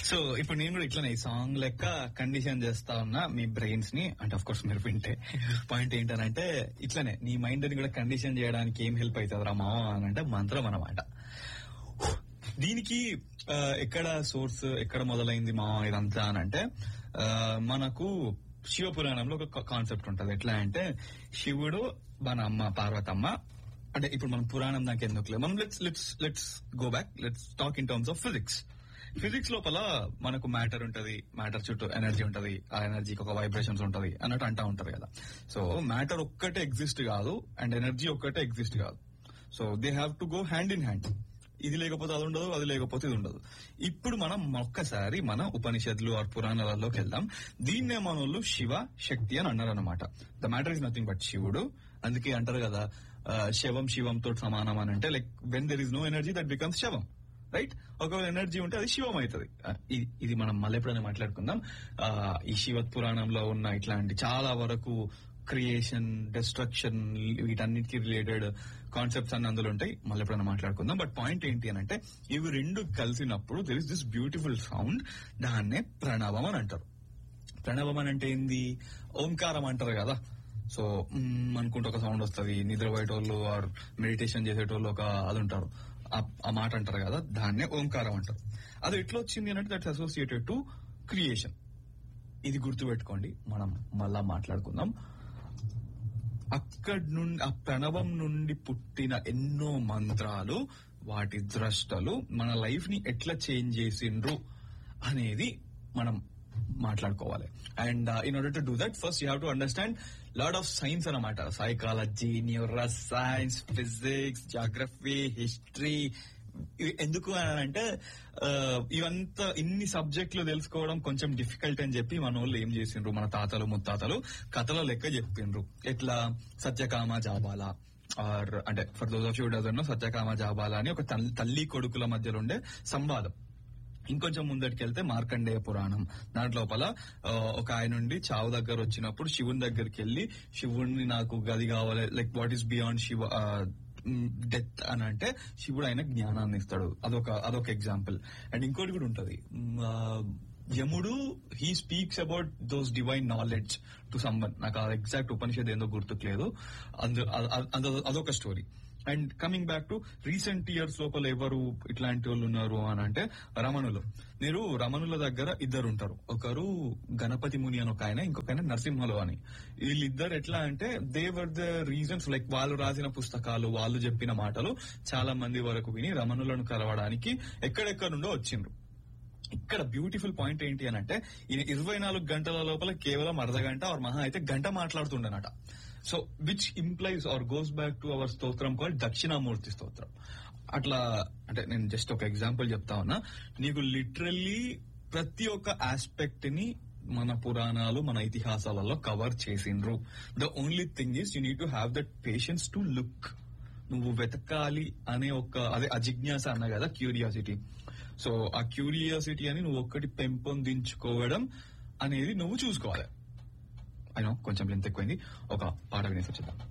so ఇప్పుడు నేను కూడా ఇట్లానే ఈ సాంగ్ లెక్క కండిషన్ చేస్తా ఉన్నా మీ బ్రెయిన్స్ ని అంటే ఆఫ్ కోర్స్ మీరు వింటే పాయింట్ ఏంటనంటే ఇట్లానే నీ మైండ్ ని కూడా కండిషన్ చేయడానికి ఏం హెల్ప్ అవుతుంది రా మావా అని అంటే మంత్రం అన్నమాట దీనికి ఆ, ఎక్కడ సోర్స్ ఎక్కడ మొదలైంది మా ఇదంతా అని అంటే ఆ, మనకు శివపురాణంలో ఒక కాన్సెప్ట్ ఉంటది ఎట్లా అంటే శివుడు మన అమ్మ పార్వతమ్మ అంటే ఇప్పుడు మనం పురాణం దానికి ఎందుకు మనం let's let's let's go back let's talk in terms of physics physics లోపల మనకు మ్యాటర్ ఉంటది మ్యాటర్ చుట్టూ ఎనర్జీ ఉంటది ఆ ఎనర్జీకి ఒక వైబ్రేషన్స్ ఉంటది అన్నట్టు అంటా ఉంటారు కదా సో మ్యాటర్ ఒక్కటే ఎగ్జిస్ట్ కాదు అండ్ ఎనర్జీ ఒక్కటే ఎగ్జిస్ట్ కాదు so they have to go hand in hand ఇది లేకపోతే అది ఉండదు అది లేకపోతే ఇది ఉండదు ఇప్పుడు మనం ఒక్కసారి మన ఉపనిషత్తులు ఆర్ పురాణాలలోకి వెళ్దాం దీన్నే మన వాళ్ళు శివ శక్తి అని అన్నారు అనమాట the matter is nothing but శివుడు అందుకే అంటారు కదా ఆ, శవం శివం తోటి సమానం అని అంటే like when there is no energy that becomes శవం రైట్ ఒకవేళ ఎనర్జీ ఉంటే అది శివం అవుతుంది ఇది మనం మళ్ళీ ఎప్పుడైనా మాట్లాడుకుందాం ఆ, ఈ శివ పురాణంలో ఉన్న ఇట్లాంటి చాలా వరకు క్రియేషన్ డిస్ట్రక్షన్ వీటన్నిటికి రిలేటెడ్ కాన్సెప్ట్స్ అన్ని అందులో ఉంటాయి మళ్ళీ ఎప్పుడైనా మాట్లాడుకుందాం బట్ పాయింట్ ఏంటి అని అంటే ఇవి రెండు కలిసినప్పుడు there is this beautiful sound దాన్నే ప్రణవం అని అంటారు ప్రణవం అని అంటే ఏంది ఓంకారం అంటారు కదా సో మ్మ్ అనుకుంటే ఒక సౌండ్ వస్తుంది నిద్రపోయేటోళ్ళు ఆర్ మెడిటేషన్ చేసేటోళ్ళు ఒక అది ఉంటారు ఆ- ఆ మాట అంటారు కదా దాన్నే ఓంకారం అంటారు అది ఎట్లా వచ్చింది అంటే దట్స్ అసోసియేటెడ్ టు క్రియేషన్ ఇది గుర్తుపెట్టుకోండి మనం మళ్ళా మాట్లాడుకుందాం అక్కడి నుండి ఆ ప్రణవం నుండి పుట్టిన ఎన్నో మంత్రాలు వాటి ద్రష్టలు మన లైఫ్ ని ఎట్లా చేంజ్ చేసిండ్రు అనేది మనం మాట్లాడుకోవాలి and in order to do that first you have to understand lot of science అనమాట psychology neuro science physics geography history ఇవి ఎందుకు అని అంటే ఆ, ఇవంతా ఇన్ని సబ్జెక్టులు తెలుసుకోవడం కొంచెం డిఫికల్ట్ అని చెప్పి మన వాళ్ళు ఏం చేసిండ్రు మన తాతలు ముత్తాతలు కథల లెక్క చెప్పిండ్రు ఎట్లా సత్యకామ జాబాల ఆర్ అంటే for those of you doesn't Satyakama Jabala అని ఒక తల్- తల్లి కొడుకుల మధ్యలో ఉండే సంవాదం ఇంకొంచెం ముందటికి వెళ్తే మార్కండేయ పురాణం దాంట్ లోపల ఆ, ఒక ఆయన నుండి చావు దగ్గర వచ్చినప్పుడు శివుని దగ్గరికి వెళ్ళి శివుణ్ణి నాకు గది కావాలి like what is beyond Shiva death అని అంటే శివుడు ఆయన జ్ఞానాన్ని ఇస్తాడు అదొక అదొక ఎగ్జాంపుల్ అండ్ ఇంకోటి కూడా ఉంటది మ్, ఆ, యముడు he speaks about those divine knowledge to సంబన్ నాకు ఆ ఎగ్జాక్ట్ ఉపనిషత్ ఏందో గుర్తుకులేదు అందు అ- అ- అద- అదొక story and coming back to recent years లోపల ఎవరు ఇట్లాంటి వాళ్ళు ఉన్నారు అని అంటే రమణులు మీరు రమణుల దగ్గర ఇద్దరు ఉంటారు ఒకరు గణపతి ముని అని ఒక ఆయన ఇంకొక ఆయన నరసింహలు అని వీళ్ళిద్దరు ఎట్లా అంటే దేవర్ ద రీజన్స్ లైక్ వాళ్ళు రాసిన పుస్తకాలు వాళ్ళు చెప్పిన మాటలు చాలా మంది వరకు విని రమణులను కలవడానికి ఎక్కడెక్కడ నుండో వచ్చిండ్రు ఇక్కడ బ్యూటిఫుల్ పాయింట్ ఏంటి అని అంటే ఈయన ఇరవై నాలుగు గంటల లోపల కేవలం అర్ధ గంట ఆర్ మహా అయితే గంట మాట్లాడుతుండనట so which implies are goes back to our స్తోత్రం కాల్ దక్షిణామూర్తి స్తోత్రం అట్లా అంటే నేను జస్ట్ ఒక ఎగ్జాంపుల్ చెప్తా ఉన్నా నీకు లిటరల్లీ ప్రతి ఒక్క ఆస్పెక్ట్ ని మన పురాణాలు మన ఇతిహాసాలలో కవర్ చేసిండ్రు the only thing is you need to have that patience to look నువ్వు వెతకాలి అనే ఒక అదే అజిజ్ఞాస అన్న కదా క్యూరియాసిటీ సో ఆ క్యూరియాసిటీ అని నువ్వు ఒక్కటి పెంపొందించుకోవడం అనేది నువ్వు చూసుకోవాలి అయినా కొంచెం లెంత్ ఎక్కువైంది ఒక పాట వినేసి వచ్చేద్దాం